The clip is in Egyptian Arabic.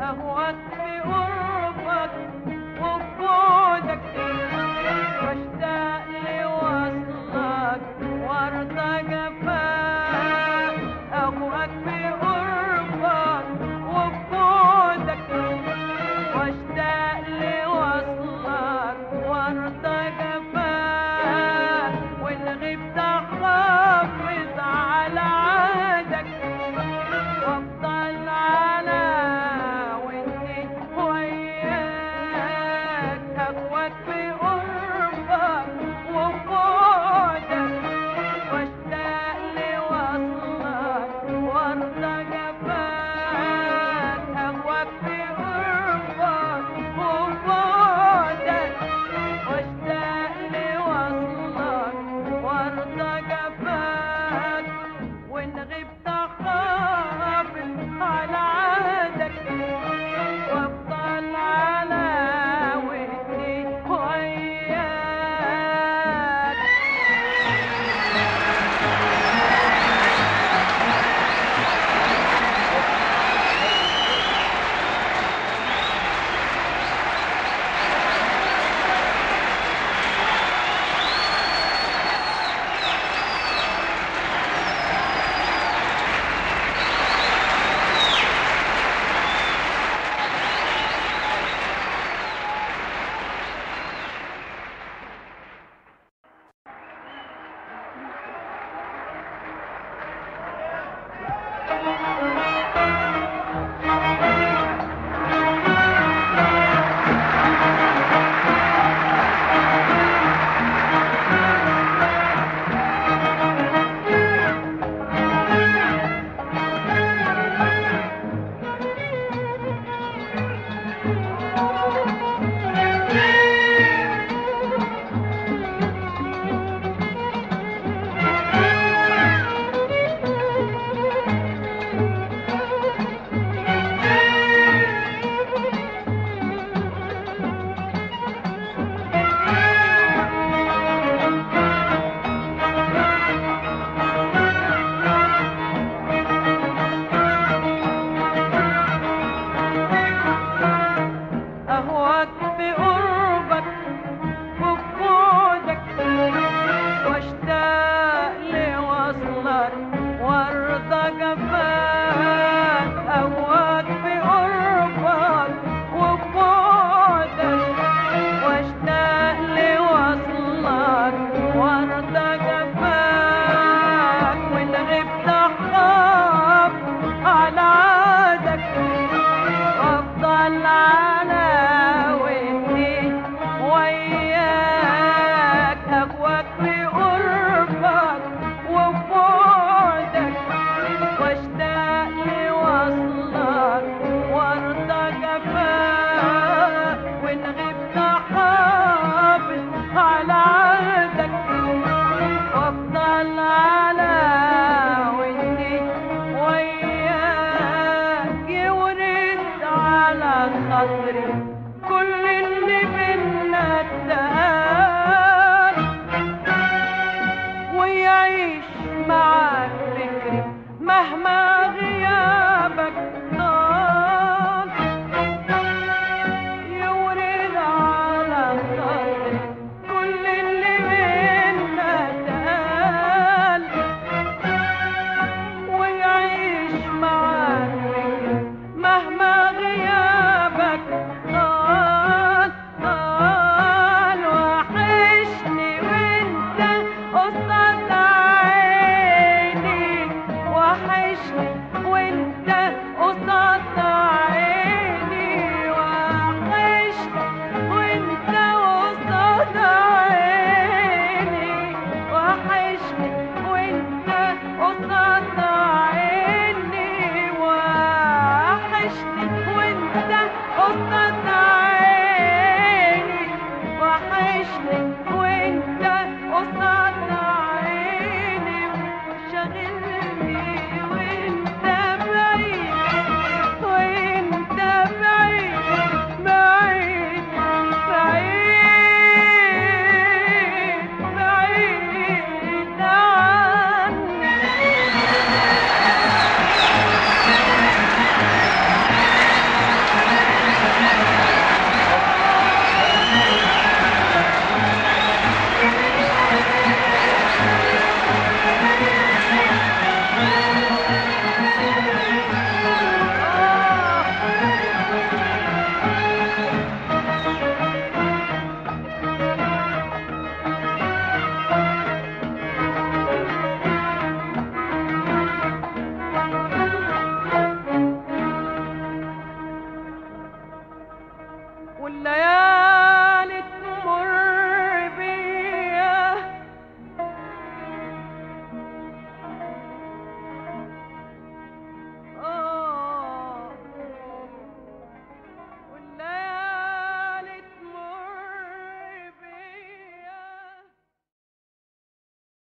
أهواك بقربك وبعدك واشتاق لوصلك وارضى جفاك أهواك بقربك وبعدك واشتاق لوصلك وارضى جفاك وان غبت حافظ على عهدك وافضل على واني وياك اخوك بقربك وبعدك واشتاق لوصلك وارضى جفاك اخوك بقربك وبعدك واشتاق لوصلك وارضى جفاك وان غبت حافظ على عهدك وافضل على ودي وياك أهواك بقربك وبعدك واشتاق لوصلك وارضى جفاك أهواك بقربك وبعدك واشتاق لوصلك وارضى جفاك وإن غبت حرام على عادك وافضل على ودي وياك اهواك بقربك وبعدك واشتاق لوصلك وارضى جفاك وان غبت حافظ على عهدك وافضل على ودي وياك يورد على خاطري كل اللي بينا اتقال ويعيش معاك فكري مهما غيابك طال يورد على خاطري كل اللي بينا اتقال ويعيش معاك فكري مهما غيابك طال طال وحشني وانت قصاد عيني وحشني